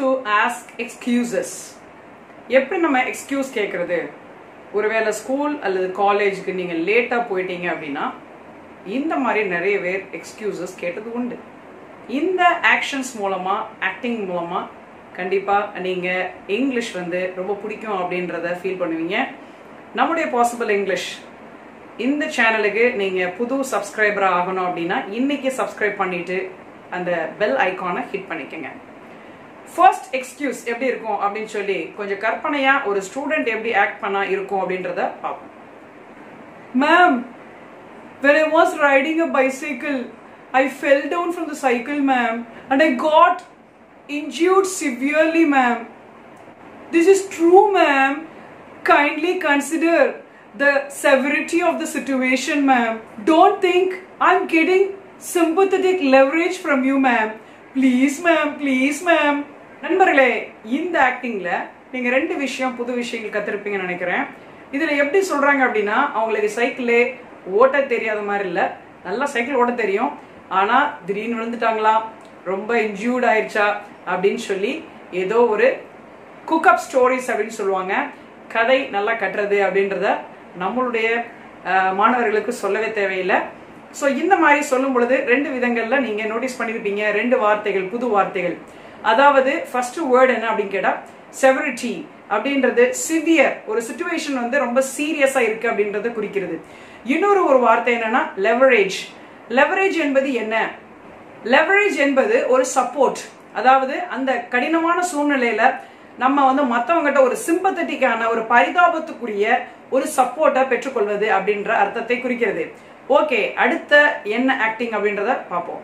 To ask excuses எப்படி நம்ம excuse கேட்கறது ஒருவேளை ஸ்கூல் அல்லது காலேஜுக்கு நீங்க லேட்டா போயிட்டீங்க அப்படின்னா இந்த மாதிரி நிறைய பேர் எக்ஸ்கியூசஸ் கேட்டது உண்டு இந்த ஆக்ஷன்ஸ் மூலமா ஆக்டிங் மூலமா கண்டிப்பா நீங்க இங்கிலீஷ் வந்து ரொம்ப பிடிக்கும் அப்படின்றத ஃபீல் பண்ணுவீங்க நம்முடைய பாசிபிள் இங்கிலீஷ் இந்த சேனலுக்கு நீங்க புது சப்ஸ்கிரைபரா ஆகணும் அப்படின்னா இன்னைக்கு சப்ஸ்கிரைப் பண்ணிட்டு அந்த பெல் ஐகானை ஹிட் பண்ணிக்கங்க ஃபர்ஸ்ட் எக்ஸ்கியூஸ் எப்படி இருக்கும் அப்படின்னு சொல்லி கொஞ்சம் கற்பனையா ஒரு ஸ்டூடெண்ட் எப்படி ஆக்ட் பண்ணா இருக்கும் அப்படின்றத பார்ப்போம் ma'am when I was riding a bicycle, I fell down from the cycle, ma'am, and I got injured severely, ma'am. This is true, ma'am. Kindly consider the severity of the situation, ma'am. Don't think I'm getting sympathetic leverage from you, ma'am. Please, ma'am, please, ma'am. நண்பர்களே இந்த ஆக்டிங்ல நீங்க ரெண்டு விஷயம் புது விஷயங்கள் கத்திருப்பீங்கன்னு நினைக்கிறேன் இதுல எப்படி சொல்றாங்க அப்படின்னா அவங்களுக்கு சைக்கிளே ஓட்ட தெரியாத மாதிரி இல்ல நல்லா சைக்கிள் ஓட்ட தெரியும் ஆனா திடீர்னு விழுந்துட்டாங்களாம் ரொம்ப இன்ஜூர்ட் ஆயிடுச்சா அப்படின்னு சொல்லி ஏதோ ஒரு குக்அப் ஸ்டோரிஸ் அப்படின்னு சொல்லுவாங்க கதை நல்லா கட்டுறது அப்படின்றத நம்மளுடைய அஹ், மாணவர்களுக்கு சொல்லவே தேவையில்லை ஸோ இந்த மாதிரி சொல்லும் பொழுது ரெண்டு விதங்கள்ல நீங்க நோட்டீஸ் பண்ணிருப்பீங்க ரெண்டு வார்த்தைகள் புது வார்த்தைகள் அதாவது ஃபர்ஸ்ட் வேர்டு என்ன அப்படின்னு கேட்டா செவரிட்டி அப்படின்றது சிவியர் ஒரு சுச்சுவேஷன் வந்து ரொம்ப சீரியஸா இருக்கு அப்படின்றத குறிக்கிறது இன்னொரு ஒரு வார்த்தை என்னன்னா லெவரேஜ் லெவரேஜ் என்பது என்ன லெவரேஜ் என்பது ஒரு சப்போர்ட் அதாவது அந்த கடினமான சூழ்நிலையில நம்ம வந்து மத்தவங்ககிட்ட ஒரு சிம்பத்தட்டிக்கான ஒரு பரிதாபத்துக்குரிய ஒரு சப்போர்ட்டை பெற்றுக்கொள்வது அப்படின்ற அர்த்தத்தை குறிக்கிறது ஓகே அடுத்த என்ன ஆக்டிங் அப்படின்றத பார்ப்போம்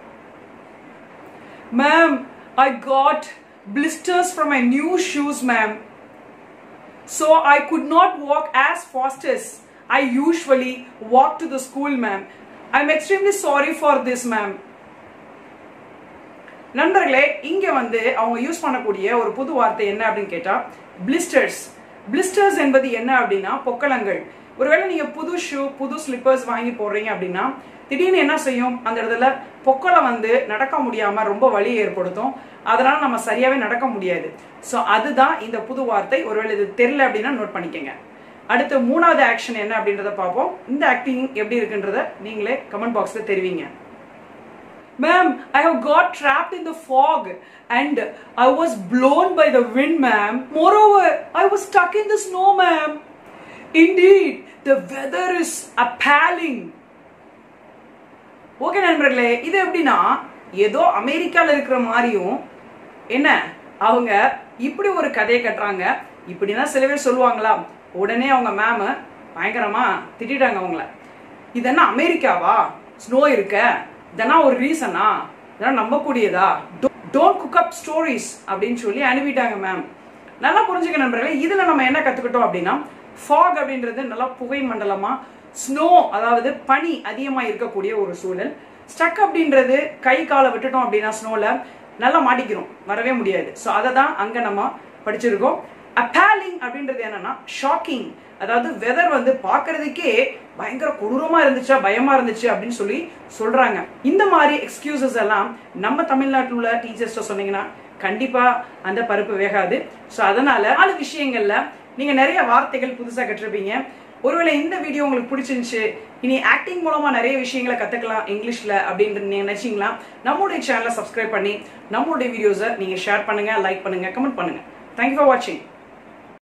ma'am I got blisters from my new shoes ma'am so I could not walk as fast as I usually walk to the school, ma'am. I'm extremely sorry for this, ma'am. நண்பர்களே இங்க வந்து அவங்க use பண்ணக்கூடிய ஒரு புது வார்த்தை என்ன அப்படின்னு கேட்டா பிளிஸ்டர்ஸ் பிளிஸ்டர்ஸ் என்பது என்ன அப்படின்னா பொக்களங்கள் ஒருவேளை நீங்க புது ஷூ புது ஸ்லிப்பர்ஸ் வாங்கி போடுறீங்க அப்படின்னா திடீர்னு என்ன செய்யும் அந்த இடத்துல பொக்களை வந்து நடக்க முடியாம ரொம்ப வலி ஏற்படுத்தும் அதனால நம்ம சரியாவே நடக்க முடியாது ஸோ அதுதான் இந்த புது வார்த்தை ஒருவேளை இது தெரியல அப்படின்னா நோட் பண்ணிக்கங்க அடுத்து மூணாவது ஆக்ஷன் என்ன அப்படின்றத பார்ப்போம் இந்த ஆக்டிங் எப்படி இருக்குன்றத நீங்களே கமெண்ட் பாக்ஸ்ல தெரிவிங்க Ma'am, I have got trapped in the fog and I was blown by the wind, ma'am. Moreover, I was stuck in the snow, ma'am. Indeed, the weather is appalling. Okay நண்பர்களே இது எப்படின்னா ஏதோ அமெரிக்கால இருக்கிற மாதிரியும் என்ன அவங்க இப்படி ஒரு கதையை கட்டுறாங்க இப்படின்னா சில பேர் சொல்லுவாங்களா உடனே அவங்க மேம் பயங்கரமா திட்டிட்டாங்க அவங்கள இது என்ன அமெரிக்காவா ஸ்னோ இருக்க இதெல்லாம் ஒரு ரீசனா இதெல்லாம் நம்பக்கூடியதா டோன்ட் குக் அப் ஸ்டோரிஸ் அப்படின்னு சொல்லி அனுப்பிட்டாங்க மேம் நல்லா புரிஞ்சுக்க நண்பர்களே இதுல நம்ம என்ன கத்துக்கிட்டோம் அப்படின்னா ஃபாக் அப்படின்றது நல்லா புகை மண்டலமா ஸ்னோ அதாவது பனி அதிகமா இருக்கக்கூடிய ஒரு சூழல் ஸ்டக் அப்படின்றது கை காலை விட்டுட்டோம் அப்படின்னா ஸ்னோல நல்லா மாட்டிக்கிறோம் வரவே முடியாது ஸோ அதை தான் அங்க நம்ம படிச்சிருக்கோம் அப்பேலிங் அப்படின்றது என்னன்னா ஷாக்கிங் அதாவது வெதர் வந்து பார்க்கிறதுக்கே பயங்கர கொடூரமா இருந்துச்சா பயமா இருந்துச்சு அப்படின்னு சொல்லி சொல்றாங்க இந்த மாதிரி எக்ஸ்கியூசஸ் எல்லாம் நம்ம தமிழ்நாட்டில் உள்ள டீச்சர்ஸ்ட சொன்னீங்கன்னா கண்டிப்பா அந்த பருப்பு வேகாது ஸோ அதனால நாலு விஷயங்கள்ல நீங்க நிறைய வார்த்தைகள் புதுசா கற்றிருப்பீங்க ஒருவேளை இந்த வீடியோ உங்களுக்கு பிடிச்சிருந்துச்சு இனி ஆக்டிங் மூலமா நிறைய விஷயங்களை கத்துக்கலாம் இங்கிலீஷ்ல அப்படின்னு நீங்க நினைச்சீங்களா நம்மளுடைய சேனலை சப்ஸ்கிரைப் பண்ணி நம்மளுடைய வீடியோஸை நீங்க ஷேர் பண்ணுங்க லைக் பண்ணுங்க கமெண்ட் பண்ணுங்க தேங்க்யூ ஃபார் வாட்சிங்